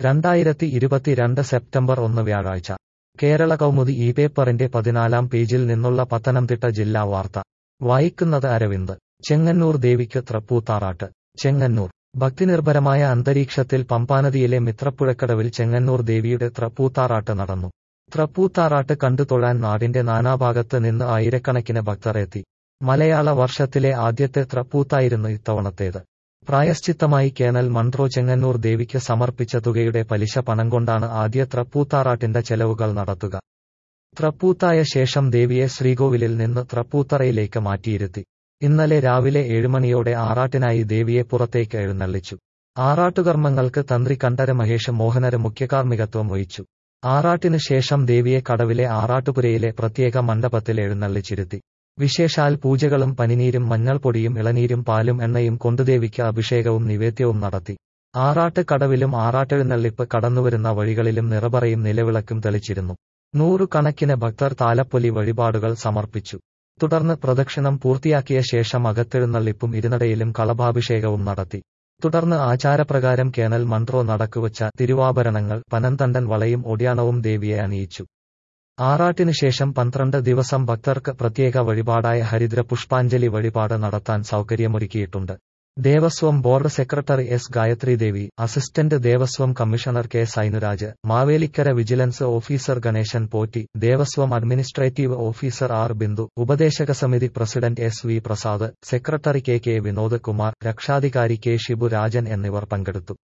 രണ്ടായിരത്തി ഇരുപത്തിരണ്ട് സെപ്റ്റംബർ ഒന്ന് വ്യാഴാഴ്ച കേരള കൗമുദി ഈ പേപ്പറിന്റെ പതിനാലാം പേജിൽ നിന്നുള്ള പത്തനംതിട്ട ജില്ലാ വാർത്ത വായിക്കുന്നത് അരവിന്ദ് ചെങ്ങന്നൂർ ദേവിക്ക് തൃപ്പൂത്താറാട്ട് ചെങ്ങന്നൂർ ഭക്തിനിർഭരമായ അന്തരീക്ഷത്തിൽ പമ്പാനദിയിലെ മിത്രപ്പുഴക്കടവിൽ ചെങ്ങന്നൂർ ദേവിയുടെ തൃപ്പൂത്താറാട്ട് നടന്നു തൃപ്പൂത്താറാട്ട് കണ്ടു തൊഴാൻ നാടിന്റെ നാനാഭാഗത്ത് നിന്ന് ആയിരക്കണക്കിന് ഭക്തർ എത്തി മലയാള വർഷത്തിലെ ആദ്യത്തെ തൃപ്പൂത്തായിരുന്നു ഇത്തവണത്തേത് പ്രായശ്ചിത്തമായി കേണൽ മൺട്രോ ചെങ്ങന്നൂർ ദേവിക്ക് സമർപ്പിച്ച തുകയുടെ പലിശ പണം കൊണ്ടാണ് ആദ്യ തൃപ്പൂത്താറാട്ടിന്റെ ചെലവുകൾ നടത്തുക തൃപ്പൂത്തായ ശേഷം ദേവിയെ ശ്രീകോവിലിൽ നിന്ന് തൃപ്പൂത്തറയിലേക്ക് മാറ്റിയിരുത്തി ഇന്നലെ രാവിലെ ഏഴുമണിയോടെ ആറാട്ടിനായി ദേവിയെ പുറത്തേക്ക് എഴുന്നള്ളിച്ചു ആറാട്ടുകർമ്മങ്ങൾക്ക് തന്ത്രി കണ്ഠര മഹേഷ് മോഹനര് മുഖ്യകാർമ്മികത്വം വഹിച്ചു ആറാട്ടിനു ശേഷം ദേവിയെ കടവിലെ ആറാട്ടുപുരയിലെ പ്രത്യേക മണ്ഡപത്തിൽ എഴുന്നള്ളിച്ചിരുത്തി വിശേഷാൽ പൂജകളും പനിനീരും മഞ്ഞൾപ്പൊടിയും ഇളനീരും പാലും എണ്ണയും കൊണ്ടുദേവിക്ക് അഭിഷേകവും നിവേദ്യവും നടത്തി ആറാട്ട് കടവിലും ആറാട്ടെഴുന്നള്ളിപ്പ് കടന്നുവരുന്ന വഴികളിലും നിറപറയും നിലവിളക്കും തെളിച്ചിരുന്നു നൂറുകണക്കിന് ഭക്തർ താലപ്പൊലി വഴിപാടുകൾ സമർപ്പിച്ചു തുടർന്ന് പ്രദക്ഷിണം പൂർത്തിയാക്കിയ ശേഷം അകത്തെഴുന്നള്ളിപ്പും ഇരുനടയിലും കളഭാഭിഷേകവും നടത്തി തുടർന്ന് ആചാരപ്രകാരം കേണൽ മൺട്രോ നടക്കുവച്ച തിരുവാഭരണങ്ങൾ പനന്തണ്ടൻ വളയും ഒടിയാണവും ദേവിയെ അണിയിച്ചു ആറാട്ടിനു ശേഷം പന്ത്രണ്ട് ദിവസം ഭക്തർക്ക് പ്രത്യേക വഴിപാടായ ഹരിദ്ര പുഷ്പാഞ്ജലി വഴിപാട് നടത്താൻ സൗകര്യമൊരുക്കിയിട്ടുണ്ട് Devaswom board secretary S Gayathri Devi assistant Devaswom commissioner K Sainuraj Mavelikkara vigilance officer Ganesan Potti Devaswom administrative officer R Bindu ഉപദേശക സമിതി president S V Prasad secretary K K Vinod Kumar രക്ഷാധികാരി കെ ഷിബു രാജൻ എന്നിവർ പങ്കെടുത്തു